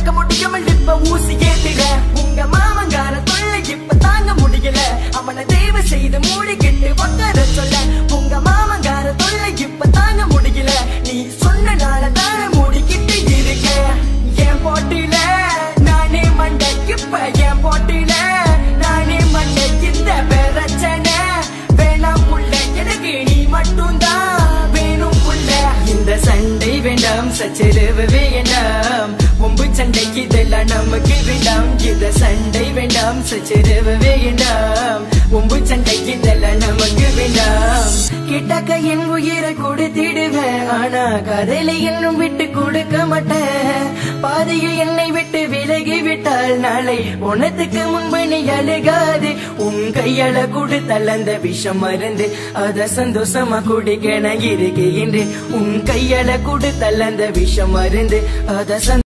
அடக்க முடியாமல் இப்ப ஊசி ஏத்துற உங்க மாமங்கார தொல்லை இப்ப தாங்க முடியல அவனை தயவு செய்து மூடிக்கிட்டு உட்கார சொல்ல உங்க மாமங்கார தொல்லை இப்ப தாங்க முடியல நீ சொன்ன நாள தானே மூடிக்கிட்டு இருக்க என் போட்டியில நானே மண்டை இப்ப என் போட்டியில நானே மண்டை இந்த பிரச்சனை வேணாம் புள்ள எனக்கு நீ மட்டும்தான் வேணும் புள்ள இந்த சண்டை வேண்டாம் சச்சரவு வேண்டாம் ஒம்பு சண்டை இதெல்லாம் நமக்கு வேண்டாம் இந்த சண்டை வேண்டாம் சச்சரவு வேண்டாம் ஒம்பு சண்டை இதெல்லாம் நமக்கு வேண்டாம் கிட்டக்க என் உயிரை கொடுத்திடுவேன் ஆனா கதையில இன்னும் விட்டு கொடுக்க மாட்டேன் பாதையில் என்னை விட்டு விலகி விட்டால் நாளை உனத்துக்கு முன்பு நீ அழுகாது உன் கையால கொடுத்தல் அந்த விஷம் மருந்து அத சந்தோஷமா குடிக்க நான் இருக்கின்றேன் உன் கையால கொடுத்தல் அந்த விஷம் மருந்து அத சந்தோஷமா